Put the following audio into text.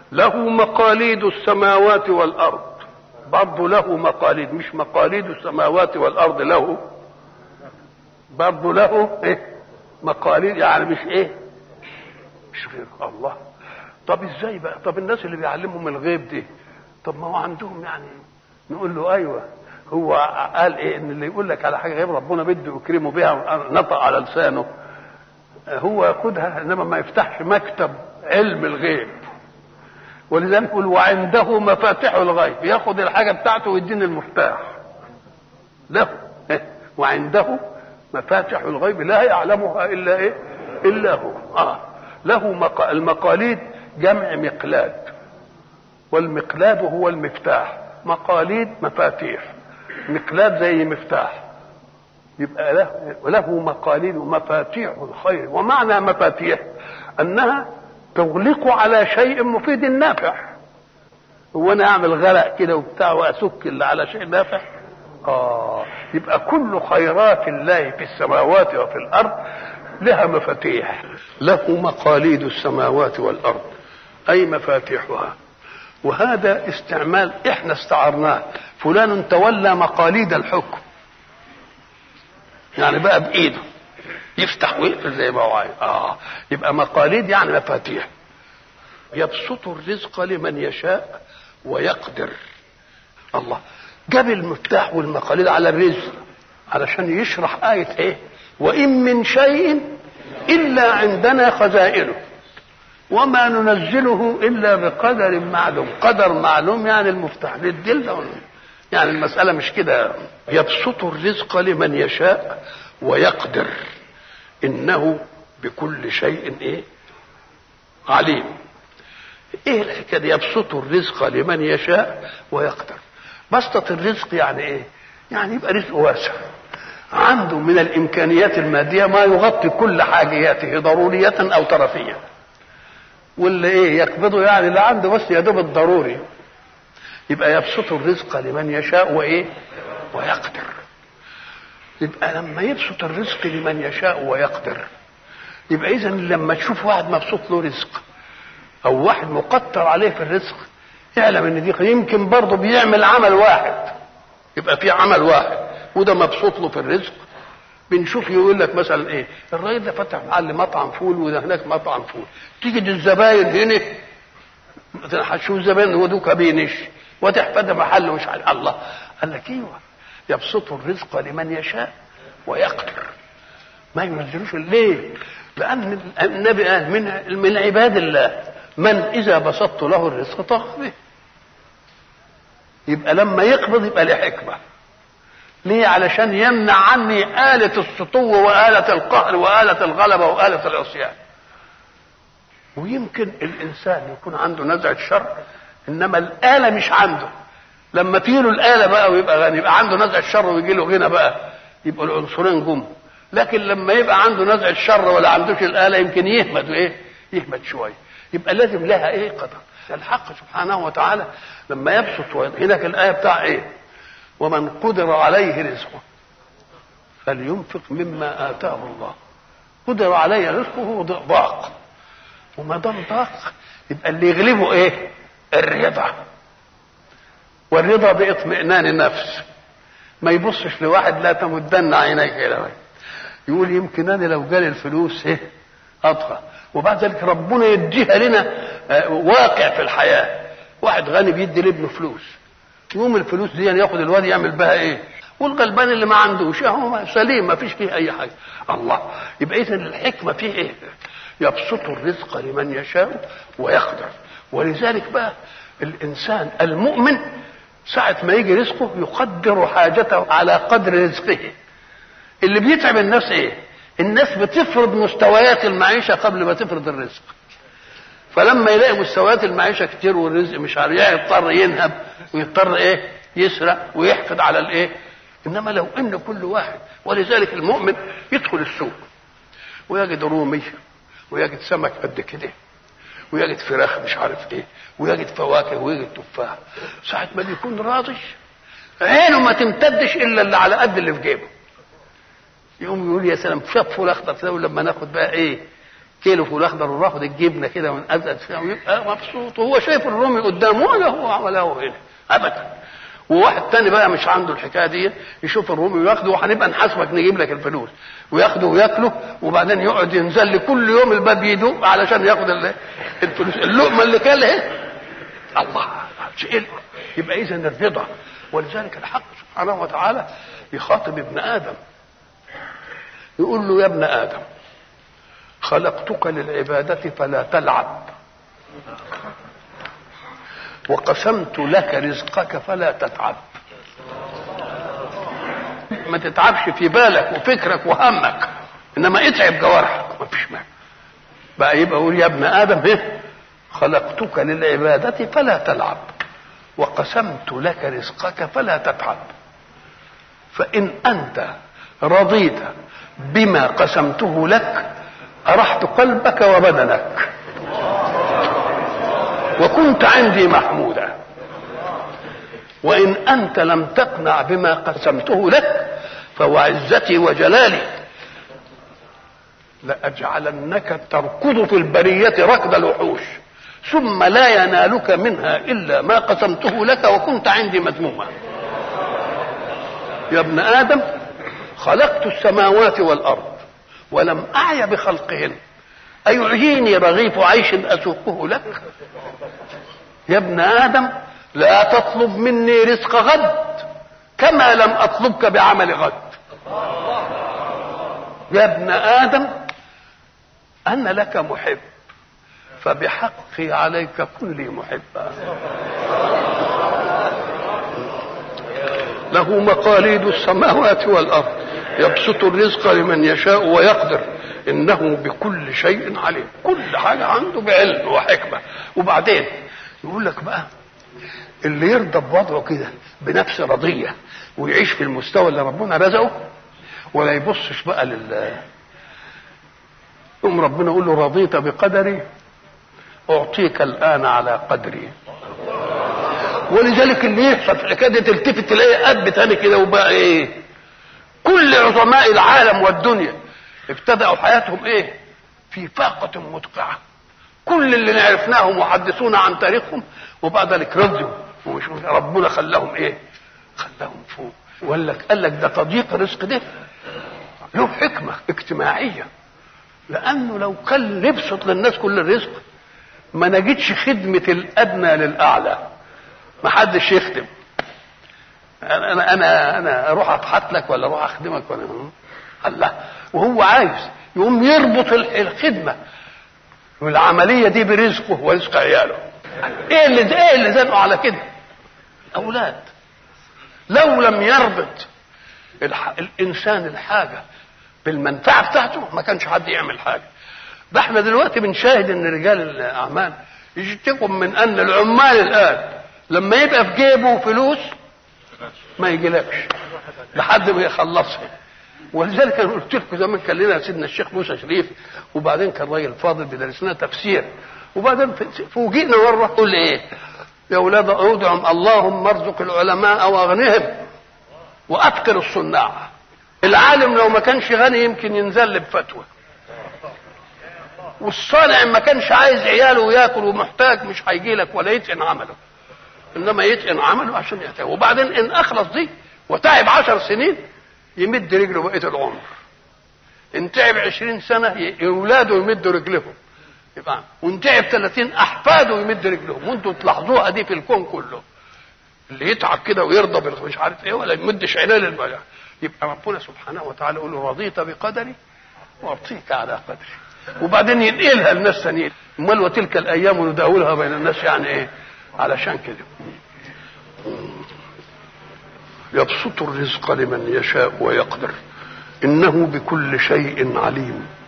له مقاليد السماوات والارض برضه له مقاليد مش مقاليد السماوات والارض له برضه له ايه مقاليد يعني مش ايه مش غير الله طب ازاي بقى طب الناس اللي بيعلمهم الغيب دي طب ما هو عندهم يعني نقول له ايوه هو قال ايه ان اللي يقول لك على حاجه غيب ربنا بده يكرمه بها نطق على لسانه هو ياخدها انما ما يفتحش مكتب علم الغيب ولذلك يقول وعنده مفاتيح الغيب ياخد الحاجه بتاعته ويديني المفتاح له وعنده مفاتيح الغيب لا يعلمها الا ايه الا هو اه له مق... المقاليد جمع مقلاد والمقلاد هو المفتاح مقاليد مفاتيح مقلاد زي مفتاح يبقى له له مقاليد مفاتيح الخير ومعنى مفاتيح انها تغلق على شيء مفيد نافع هو انا اعمل غلق كده وبتاع واسك اللي على شيء نافع اه يبقى كل خيرات الله في السماوات وفي الارض لها مفاتيح له مقاليد السماوات والارض اي مفاتيحها وهذا استعمال احنا استعرناه فلان تولى مقاليد الحكم يعني بقى بايده يفتح ويقفل زي ما هو عايز اه يبقى مقاليد يعني مفاتيح يبسط الرزق لمن يشاء ويقدر الله جاب المفتاح والمقاليد على الرزق علشان يشرح آية ايه وإن من شيء إلا عندنا خزائنه وما ننزله إلا بقدر معلوم قدر معلوم يعني المفتاح للدل يعني المسألة مش كده يبسط الرزق لمن يشاء ويقدر إنه بكل شيء إيه عليم ايه الحكايه دي يبسط الرزق لمن يشاء ويقدر بسطة الرزق يعني ايه يعني يبقى رزق واسع عنده من الامكانيات الماديه ما يغطي كل حاجياته ضروريه او ترفيه واللي ايه يقبضه يعني اللي عنده بس يا دوب الضروري يبقى يبسط الرزق لمن يشاء وايه ويقدر يبقى لما يبسط الرزق لمن يشاء ويقدر يبقى اذا لما تشوف واحد مبسوط له رزق او واحد مقتر عليه في الرزق اعلم ان دي يمكن برضه بيعمل عمل واحد يبقى في عمل واحد وده مبسوط له في الرزق بنشوف يقول لك مثلا ايه الراجل ده فتح محل مطعم فول وده هناك مطعم فول تيجي الزباين هنا هتشوف الزباين هو دوكا بينش وتحفظ محل مش عارف الله قال لك ايوه يبسط الرزق لمن يشاء ويقدر ما ينزلوش ليه؟ لأن النبي قال من من عباد الله من إذا بسطت له الرزق طاق به يبقى لما يقبض يبقى له حكمة ليه علشان يمنع عني آلة السطو وآلة القهر وآلة الغلبة وآلة العصيان ويمكن الإنسان يكون عنده نزعة شر إنما الآلة مش عنده لما تجيله الآلة بقى ويبقى غني يبقى عنده نزعة شر ويجي له غنى بقى يبقى العنصرين جم لكن لما يبقى عنده نزعة شر ولا عندوش الآلة يمكن يهمد ايه يهمد شوية يبقى لازم لها ايه قدر الحق سبحانه وتعالى لما يبسط هناك الآية بتاع ايه ومن قدر عليه رزقه فلينفق مما آتاه الله قدر عليه رزقه ضاق وما دام ضاق يبقى اللي يغلبه ايه الرضا والرضا باطمئنان النفس ما يبصش لواحد لا تمدن عينيك الى يقول يمكن انا لو جالي الفلوس ايه اطغى وبعد ذلك ربنا يديها لنا واقع في الحياه واحد غني بيدي لابنه فلوس يقوم الفلوس دي ياخد الواد يعمل بها ايه والغلبان اللي ما عندوش هو سليم ما فيش فيه اي حاجه الله يبقى اذا الحكمه فيه ايه يبسط الرزق لمن يشاء ويقدر ولذلك بقى الانسان المؤمن ساعة ما يجي رزقه يقدر حاجته على قدر رزقه اللي بيتعب الناس ايه الناس بتفرض مستويات المعيشة قبل ما تفرض الرزق فلما يلاقي مستويات المعيشة كتير والرزق مش عارف يضطر ينهب ويضطر ايه يسرق ويحقد على الايه انما لو ان كل واحد ولذلك المؤمن يدخل السوق ويجد رومي ويجد سمك قد كده ويجد فراخ مش عارف ايه ويجد فواكه ويجد تفاح ساعة ما يكون راضي عينه ما تمتدش الا اللي على قد اللي في جيبه يقوم يقول يا سلام شاف فول اخضر كده لما ناخد بقى ايه كيلو فول اخضر وناخد الجبنه كده ونقزقز فيها ويبقى مبسوط وهو شايف الرومي قدامه ولا هو ولا هو هنا ابدا وواحد تاني بقى مش عنده الحكايه دي يشوف الرومي وياخده وهنبقى نحاسبك نجيب لك الفلوس وياخده وياكله وبعدين يقعد ينزل لي كل يوم الباب يدق علشان ياخد ال- الفلوس اللقمه اللي كلها الله شيء يبقى اذا الرضا ولذلك الحق سبحانه وتعالى يخاطب ابن ادم يقول له يا ابن ادم خلقتك للعباده فلا تلعب وقسمت لك رزقك فلا تتعب ما تتعبش في بالك وفكرك وهمك انما اتعب جوارحك ما فيش مانع بقى يبقى يقول يا ابن ادم ايه خلقتك للعباده فلا تلعب وقسمت لك رزقك فلا تتعب فان انت رضيت بما قسمته لك ارحت قلبك وبدنك وكنت عندي محمودا وان انت لم تقنع بما قسمته لك فوعزتي وجلالي لاجعلنك تركض في البريه ركض الوحوش ثم لا ينالك منها الا ما قسمته لك وكنت عندي مذموما يا ابن ادم خلقت السماوات والارض ولم اعي بخلقهن ايعيني رغيف عيش اسوقه لك يا ابن ادم لا تطلب مني رزق غد كما لم اطلبك بعمل غد يا ابن ادم انا لك محب فبحقي عليك كن لي محبا له مقاليد السماوات والارض يبسط الرزق لمن يشاء ويقدر انه بكل شيء عليم كل حاجه عنده بعلم وحكمه وبعدين يقول لك بقى اللي يرضى بوضعه كده بنفس رضيه ويعيش في المستوى اللي ربنا رزقه ولا يبصش بقى لل يقوم ربنا يقول له رضيت بقدري اعطيك الان على قدري ولذلك اللي يحصل في الحكايه دي تلتفت تلاقي قد تاني كده وبقى ايه كل عظماء العالم والدنيا ابتدأوا حياتهم ايه في فاقة مدقعة كل اللي عرفناهم وحدثونا عن تاريخهم وبعد ذلك رضوا ومش ربنا خلاهم ايه خلاهم فوق وقال لك قال لك ده تضييق الرزق ده له حكمة اجتماعية لأنه لو كان نبسط للناس كل الرزق ما نجدش خدمة الأدنى للأعلى ما حدش يخدم انا انا انا اروح ابحث لك ولا اروح اخدمك ولا الله وهو عايز يقوم يربط الخدمه والعمليه دي برزقه ورزق عياله ايه اللي ايه اللي زنقوا على كده اولاد لو لم يربط الح... الانسان الحاجه بالمنفعه بتاعته ما كانش حد يعمل حاجه ده احنا دلوقتي بنشاهد ان رجال الاعمال يشتكوا من ان العمال الان لما يبقى في جيبه فلوس ما يجيلكش لحد ما يخلصها ولذلك انا قلت لكم زمان كان لنا سيدنا الشيخ موسى شريف وبعدين كان راجل فاضل بيدرس لنا تفسير وبعدين فوجئنا مره قول ايه يا اولاد ادعم اللهم ارزق العلماء واغنهم واتقن الصناع العالم لو ما كانش غني يمكن ينزل بفتوى والصانع ما كانش عايز عياله وياكل ومحتاج مش هيجي لك ولا يتقن عمله انما يتقن عمله عشان يحتاج وبعدين ان اخلص دي وتعب عشر سنين يمد رجله بقيه العمر ان تعب عشرين سنه اولاده يمدوا رجلهم يبقى وان تعب 30 احفاده يمد رجلهم وانتوا تلاحظوها دي في الكون كله اللي يتعب كده ويرضى مش عارف ايه ولا يمدش عينيه للبيع يبقى ربنا سبحانه وتعالى يقول له رضيت بقدري واعطيك على قدري وبعدين ينقلها للناس ثانيين امال وتلك الايام نداولها بين الناس يعني ايه علشان كده يبسط الرزق لمن يشاء ويقدر انه بكل شيء عليم